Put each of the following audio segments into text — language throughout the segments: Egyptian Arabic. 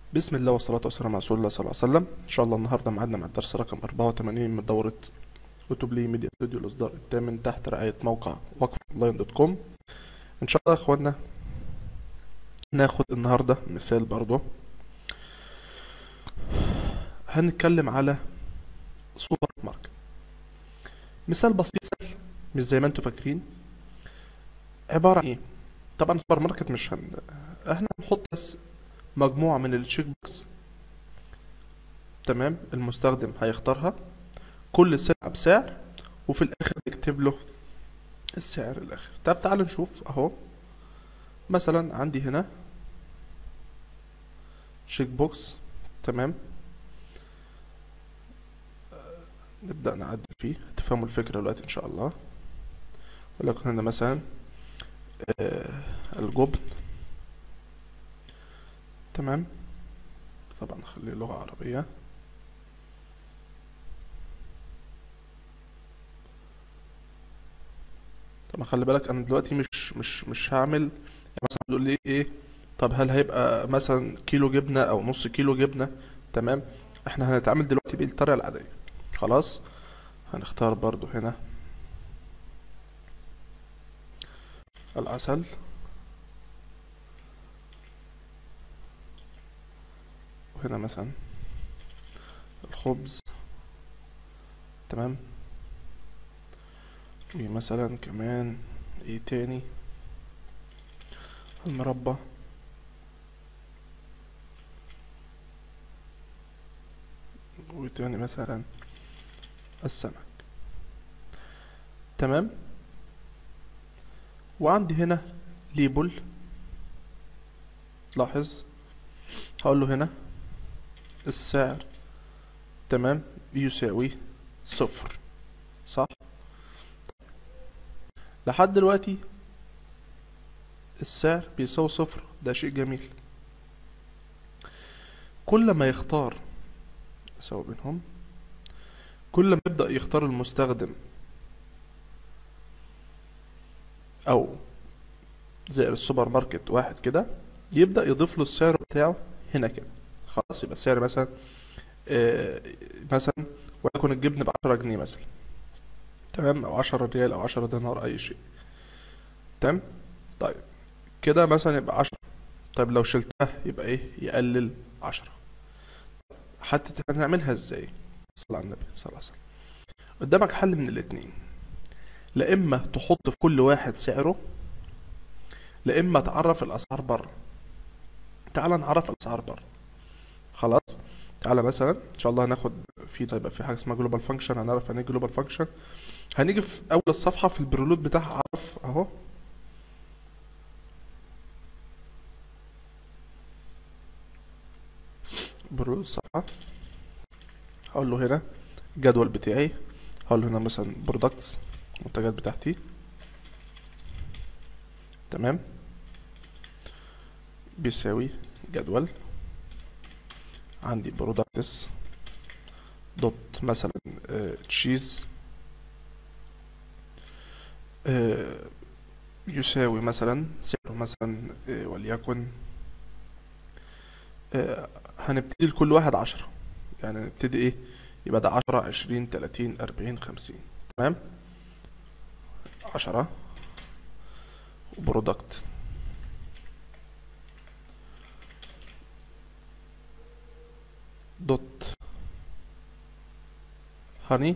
بسم الله والصلاة والسلام على رسول الله صلى الله عليه وسلم إن شاء الله النهاردة معادنا مع الدرس رقم 84 من دورة يوتيوب لي ميديا ستوديو الإصدار الثامن تحت رعاية موقع وقف أونلاين دوت كوم إن شاء الله يا إخوانا ناخد النهاردة مثال برضو هنتكلم على سوبر ماركت مثال بسيط سهل مش زي ما انتوا فاكرين عبارة عن ايه طبعا سوبر ماركت مش هن... احنا هنحط بس مجموعة من التشيك بوكس تمام المستخدم هيختارها كل سلعة بسعر وفي الآخر يكتب له السعر الآخر طب تعالوا نشوف أهو مثلا عندي هنا تشيك بوكس تمام آه، نبدأ نعدل فيه تفهموا الفكرة دلوقتي إن شاء الله ولكن هنا مثلا آه، الجبن تمام طبعا نخليه لغة عربية طبعا خلي بالك انا دلوقتي مش مش مش هعمل يعني مثلا تقول لي ايه طب هل هيبقى مثلا كيلو جبنة او نص كيلو جبنة تمام احنا هنتعامل دلوقتي بالطريقة العادية خلاص هنختار برضو هنا العسل وهنا مثلا الخبز تمام ومثلا كمان ايه تاني المربى وتاني مثلا السمك تمام وعندي هنا ليبل لاحظ هقول له هنا السعر تمام يساوي صفر صح لحد دلوقتي السعر بيساوي صفر ده شيء جميل كل ما يختار يساوي بينهم كل ما يبدأ يختار المستخدم او زي السوبر ماركت واحد كده يبدأ يضيف له السعر بتاعه هنا كده خلاص يبقى السعر مثلا آه، مثلا وليكن الجبن بعشرة جنيه مثلا تمام او عشرة ريال او عشرة دينار اي شيء تمام طيب كده مثلا يبقى عشرة طيب لو شلتها يبقى ايه يقلل عشرة حتى هنعملها ازاي صلى على النبي صلى الله عليه وسلم قدامك حل من الاتنين لا اما تحط في كل واحد سعره لا اما تعرف الاسعار بره تعال نعرف الاسعار بره خلاص تعالى مثلا ان شاء الله هناخد في طيب في حاجه اسمها جلوبال فانكشن هنعرف يعني ايه جلوبال فانكشن هنيجي في اول الصفحه في البرولوت بتاعها اعرف اهو برولوت الصفحه هقول له هنا الجدول بتاعي هقول له هنا مثلا برودكتس المنتجات بتاعتي تمام بيساوي جدول عندي برودكتس دوت مثلا تشيز يساوي مثلا سعره مثلا آه، وليكن آه، هنبتدي لكل واحد عشرة يعني نبتدي ايه يبقى ده عشرة عشرين تلاتين أربعين خمسين تمام عشرة وبرودكت دوت هاني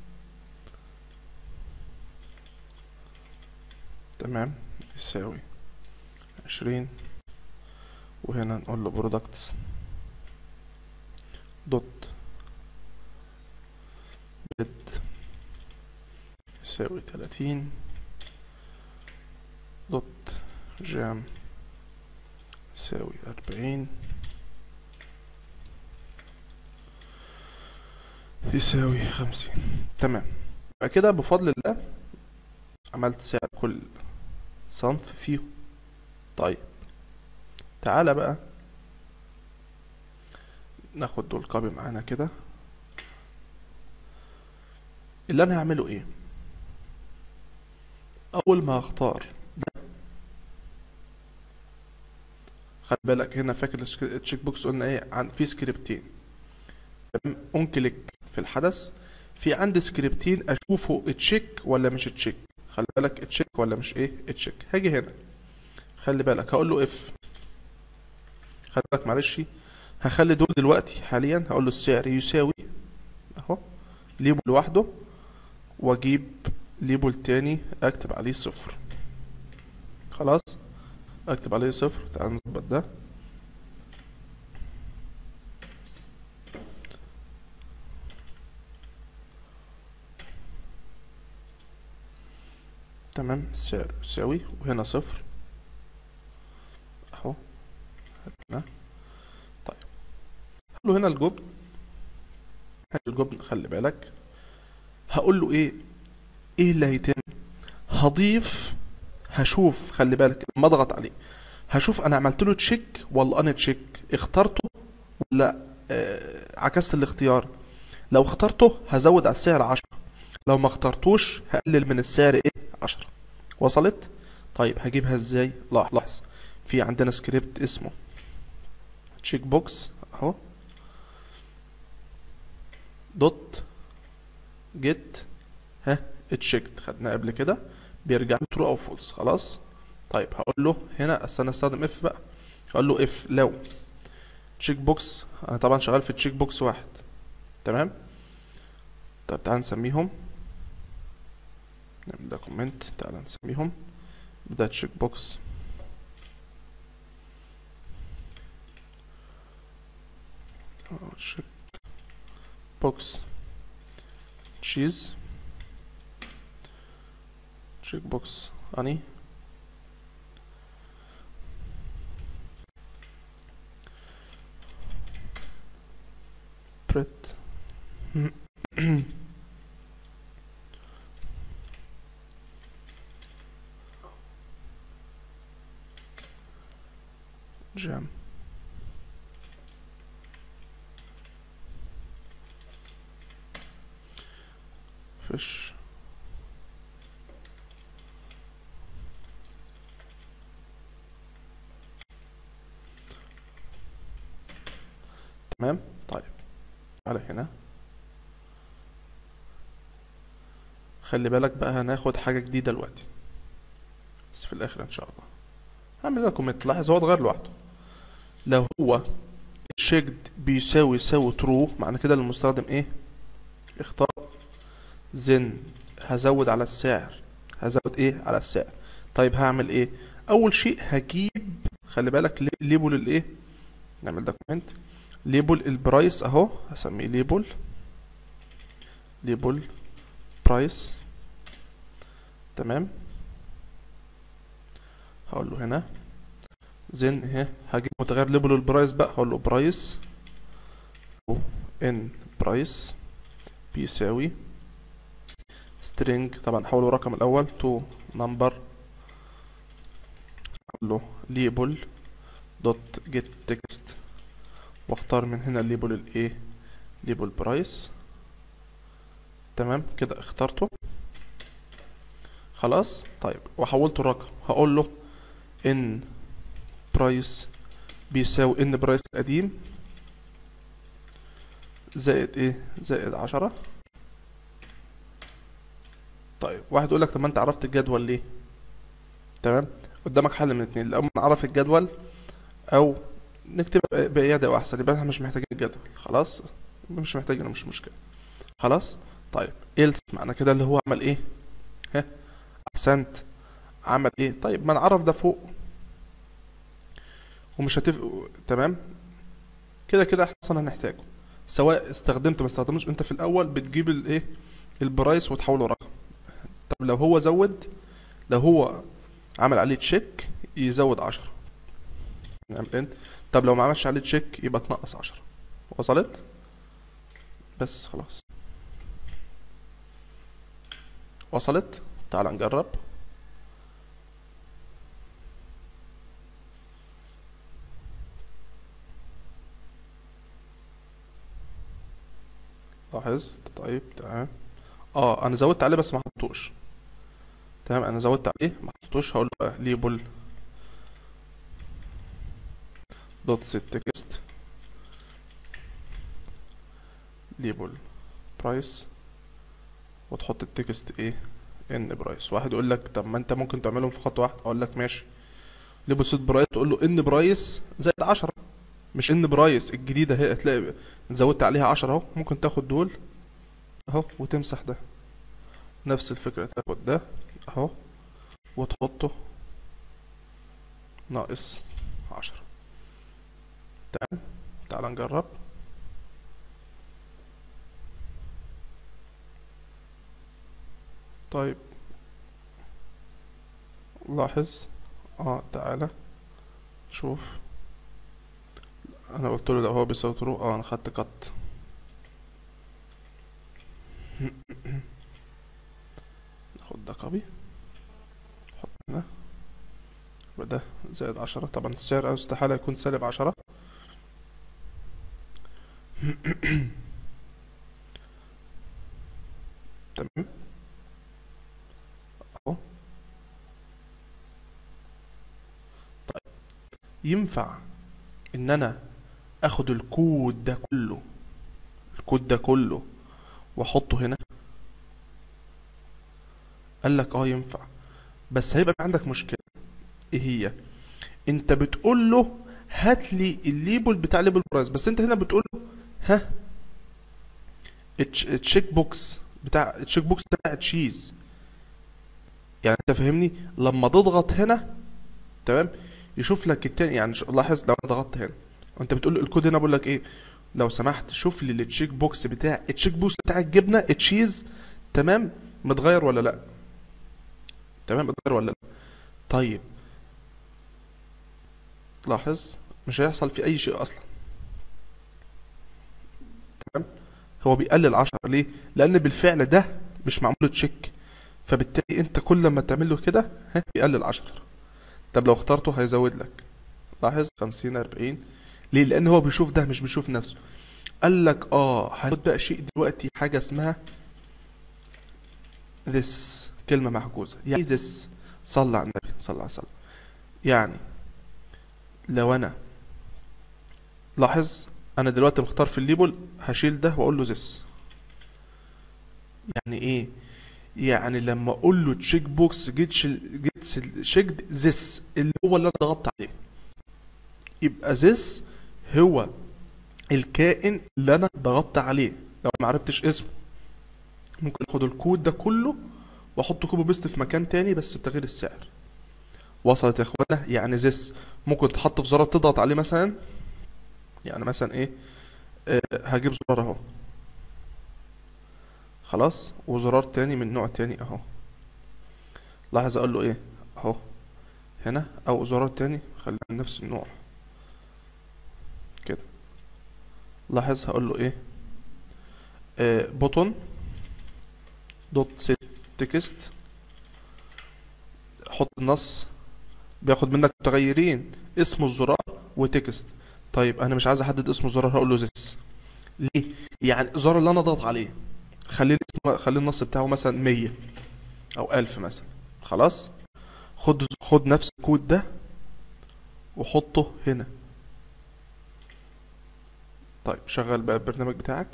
تمام يساوي عشرين وهنا نقول له برودكت دوت بيد يساوي تلاتين دوت جام يساوي أربعين يساوي خمسين تمام يبقى كده بفضل الله عملت سعر كل صنف فيهم طيب تعالى بقى ناخد دول كوبي معانا كده اللي انا هعمله ايه اول ما هختار ده خلي بالك هنا فاكر السك- التشيك بوكس قلنا ايه عن في سكريبتين تمام انكليك في الحدث في عندي سكريبتين اشوفه تشيك ولا مش تشيك خلي بالك تشيك ولا مش ايه تشيك هاجي هنا خلي بالك هقول له اف خلي بالك معلش هخلي دول دلوقتي حاليا هقول له السعر يساوي اهو ليبل لوحده واجيب ليبل تاني اكتب عليه صفر خلاص اكتب عليه صفر تعال نظبط ده تمام السعر يساوي وهنا صفر اهو هنا طيب هقول له هنا الجبن هات الجبن خلي بالك هقول له ايه ايه اللي هيتم هضيف هشوف خلي بالك لما اضغط عليه هشوف انا عملت له تشيك ولا انا تشيك اخترته ولا آه عكست الاختيار لو اخترته هزود على السعر عشرة لو ما اخترتوش هقلل من السعر ايه عشرة وصلت طيب هجيبها ازاي لاحظ لاحظ في عندنا سكريبت اسمه تشيك بوكس اهو دوت جيت ها اتشيكت خدناه قبل كده بيرجع له ترو او فولس خلاص طيب هقول له هنا استنى استخدم اف بقى هقول له اف لو تشيك بوكس انا طبعا شغال في تشيك بوكس واحد تمام طب تعال نسميهم نعمل ده كومنت تعال نسميهم ده تشيك بوكس تشيك بوكس تشيز تشيك بوكس اني بريت جام فيش تمام طيب على هنا خلي بالك بقى هناخد حاجة جديدة دلوقتي بس في الآخر إن شاء الله هعمل لكم تلاحظ هو اتغير لوحده لو هو الشيكد بيساوي يساوي ترو معنى كده المستخدم ايه اختار زن هزود على السعر هزود ايه على السعر طيب هعمل ايه اول شيء هجيب خلي بالك لي- ليبل الايه نعمل ده كومنت ليبل البرايس اهو هسميه ليبل ليبل برايس تمام هقول له هنا زين اهي هجيب متغير ليبل البرايس بقى هقول له برايس ان برايس بيساوي string طبعا حوله رقم الاول to number اقول له label dot get text واختار من هنا الليبل الايه ليبل برايس تمام كده اخترته خلاص طيب وحولته الرقم هقول له ان برايس بيساوي ان برايس القديم زائد ايه زائد عشرة طيب واحد يقول لك طب ما انت عرفت الجدول ليه تمام قدامك حل من اتنين لو نعرف الجدول او نكتبها بإيادة احسن يبقى احنا مش محتاجين الجدول خلاص مش محتاجينه مش مشكلة خلاص طيب else معنى كده اللي هو عمل ايه ها احسنت عمل ايه طيب ما نعرف ده فوق ومش هتفق تمام كده كده احنا اصلا هنحتاجه سواء استخدمت ما استخدمتش انت في الاول بتجيب الايه البرايس وتحوله رقم طب لو هو زود لو هو عمل عليه تشيك يزود عشرة نعمل انت طب لو ما عملش عليه تشيك يبقى تنقص عشرة وصلت بس خلاص وصلت تعال نجرب لاحظت طيب تمام اه انا زودت عليه بس ما حطوش تمام انا زودت عليه ما حطوش هقول له ليبل دوت set text label price وتحط التكست ايه ان برايس واحد يقول لك طب ما انت ممكن تعملهم في خط واحد اقول لك ماشي ليبل سيت برايس تقول له ان برايس زائد 10 مش ان برايس الجديده اهي هتلاقي زودت عليها 10 اهو ممكن تاخد دول اهو وتمسح ده نفس الفكره تاخد ده اهو وتحطه ناقص 10 تمام تعال نجرب طيب لاحظ اه تعالى شوف انا قلت له لو هو بيساوي ترو اه انا خدت قط ناخد ده كوبي نحط هنا يبقى ده زائد عشرة طبعا السعر استحالة يكون سالب عشرة تمام اهو طيب ينفع ان انا اخد الكود ده كله الكود ده كله واحطه هنا قال لك اه ينفع بس هيبقى عندك مشكلة ايه هي انت بتقول له هات لي الليبل بتاع ليبل برايس بس انت هنا بتقول له ها التشيك بوكس بتاع التشيك بوكس بتاع تشيز يعني انت فاهمني لما تضغط هنا تمام يشوف لك التاني يعني ش- لاحظ لو انا ضغطت هنا وانت بتقول له الكود هنا بقول لك ايه لو سمحت شوف لي التشيك بوكس بتاع التشيك بوكس بتاع الجبنه تشيز تمام متغير ولا لا تمام متغير ولا لا طيب لاحظ مش هيحصل في اي شيء اصلا تمام هو بيقلل 10 ليه لان بالفعل ده مش معمول له تشيك فبالتالي انت كل ما تعمل له كده ها بيقلل 10 طب لو اخترته هيزود لك لاحظ 50 40 ليه لان هو بيشوف ده مش بيشوف نفسه قال لك اه هناخد بقى شيء دلوقتي حاجه اسمها this كلمه محجوزه يعني this صلى على النبي صلى الله عليه وسلم يعني لو انا لاحظ انا دلوقتي مختار في الليبل هشيل ده واقول له this يعني ايه يعني لما اقول له تشيك بوكس جيتش جيتس شيكد this اللي هو اللي انا ضغطت عليه يبقى this هو الكائن اللي انا ضغطت عليه لو ما عرفتش اسمه ممكن اخد الكود ده كله واحطه كوبي بيست في مكان تاني بس بتغيير السعر وصلت يا اخوانا يعني this ممكن تحط في زرار تضغط عليه مثلا يعني مثلا ايه آه هجيب زرار اهو خلاص وزرار تاني من نوع تاني اهو لاحظ اقول له ايه اهو هنا او زرار تاني خلينا من نفس النوع كده لاحظ هقول له ايه آه بوتون دوت سيت تكست حط النص بياخد منك متغيرين اسم الزرار وتكست طيب انا مش عايز احدد اسم الزرار هقول له this ليه يعني الزرار اللي انا ضغط عليه خليه اسمه- خليه النص بتاعه مثلا 100 او 1000 مثلا خلاص خد خد نفس الكود ده وحطه هنا طيب شغل بقى البرنامج بتاعك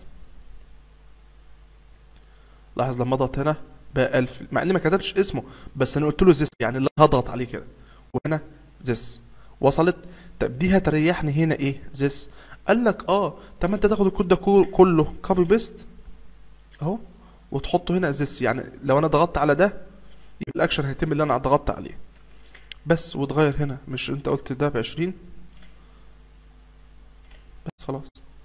لاحظ لما اضغط هنا بقى 1000 مع اني ما كتبتش اسمه بس انا قلت له this يعني اللي هضغط عليه كده وهنا this وصلت طب دي هتريحني هنا ايه this قال لك اه طب ما انت تاخد الكود ده كو- كله كوبي بيست اهو وتحطه هنا this يعني لو انا ضغطت على ده يبقى الاكشن هيتم اللي انا ضغطت عليه بس وتغير هنا مش انت قلت ده بعشرين بس خلاص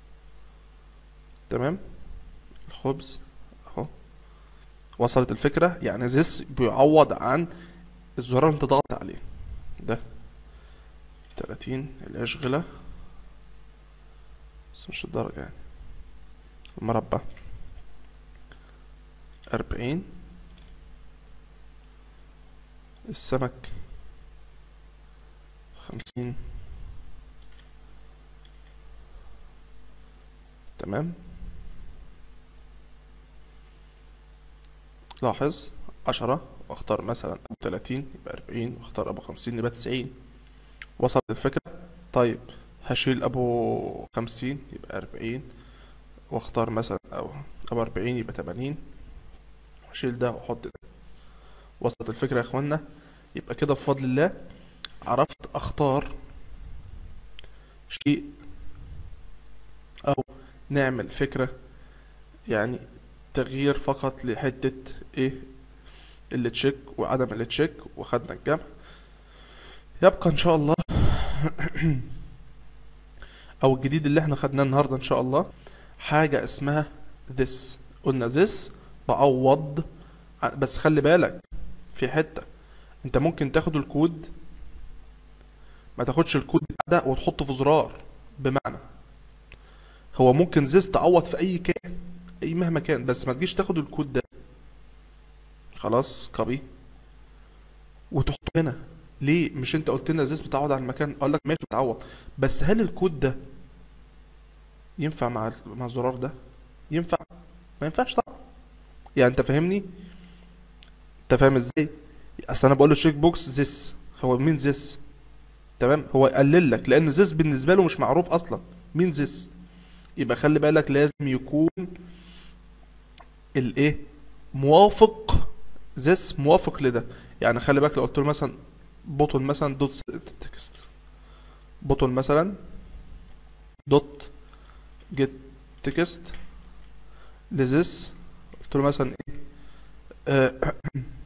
تمام الخبز اهو وصلت الفكرة يعني this بيعوض عن الزرار اللي انت ضغطت عليه ده 30 الأشغلة بس مش الدرجة يعني المربع أربعين السمك خمسين تمام لاحظ عشرة واختار مثلا أبو تلاتين يبقى أربعين واختار أبو خمسين يبقى تسعين وصلت الفكرة طيب هشيل ابو خمسين يبقى اربعين واختار مثلا او ابو اربعين يبقى تمانين واشيل ده واحط ده وصلت الفكرة يا اخوانا يبقى كده بفضل الله عرفت اختار شيء او نعمل فكرة يعني تغيير فقط لحتة ايه اللي تشيك وعدم اللي تشيك وخدنا الجمع يبقى ان شاء الله او الجديد اللي احنا خدناه النهارده ان شاء الله حاجة اسمها this قلنا this تعوض ع- بس خلي بالك في حتة انت ممكن تاخد الكود ما تاخدش الكود بتاع ده وتحطه في زرار بمعنى هو ممكن this تعوض في اي كان اي مهما كان بس ما تجيش تاخد الكود ده خلاص كوبي وتحطه هنا ليه مش انت قلت لنا this بتعوض على المكان اقول لك ماشي بتعوض بس هل الكود ده ينفع مع مع الزرار ده ينفع ما ينفعش طبعا يعني انت فاهمني انت فاهم ازاي اصل انا بقول له تشيك بوكس ذس هو مين ذس تمام هو يقلل لك لان ذس بالنسبه له مش معروف اصلا مين ذس يبقى خلي بالك لازم يكون الايه موافق ذس موافق لده يعني خلي بالك لو قلت له مثلا بوتون مثلا دوت تكست بوتون مثلا دوت جيت تكست لذس قلت له مثلا ايه آه،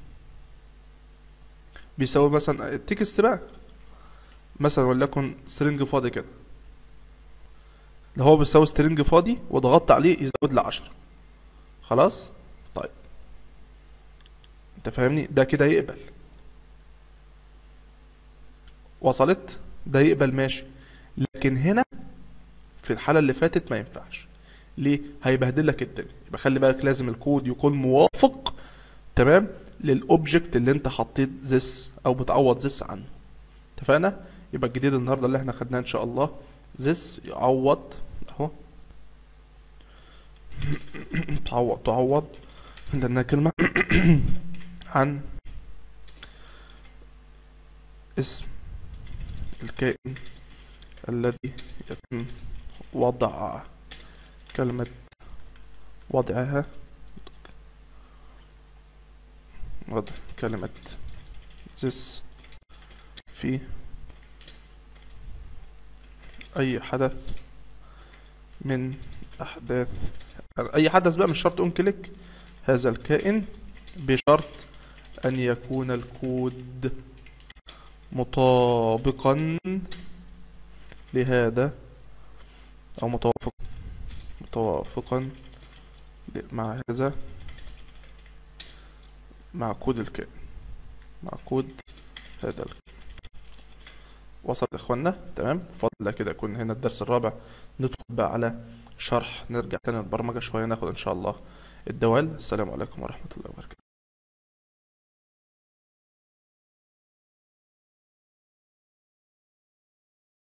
بيساوي مثلا التكست بقى مثلا وليكن سترينج فاضي كده اللي هو بيساوي سترينج فاضي وضغطت عليه يزود لي 10 خلاص طيب انت فاهمني ده كده يقبل وصلت ده يقبل ماشي لكن هنا في الحالة اللي فاتت ما ينفعش ليه هيبهدل لك الدنيا يبقى خلي بالك لازم الكود يكون موافق تمام للاوبجكت اللي انت حطيت this او بتعوض this عنه اتفقنا يبقى الجديد النهارده اللي احنا خدناه ان شاء الله this يعوض اهو تعوض تعوض لانها كلمة عن اسم الكائن الذي يتم وضع كلمة وضعها وضع كلمة this في أي حدث من أحداث أي حدث بقى مش شرط اون كليك هذا الكائن بشرط أن يكون الكود مطابقا لهذا أو متوافق متوافقا ل- مع هذا مع كود الكائن مع كود هذا الكائن وصلت يا اخوانا تمام بفضل كده يكون هنا الدرس الرابع ندخل بقى على شرح نرجع تاني للبرمجة شوية ناخد ان شاء الله الدوال السلام عليكم ورحمة الله وبركاته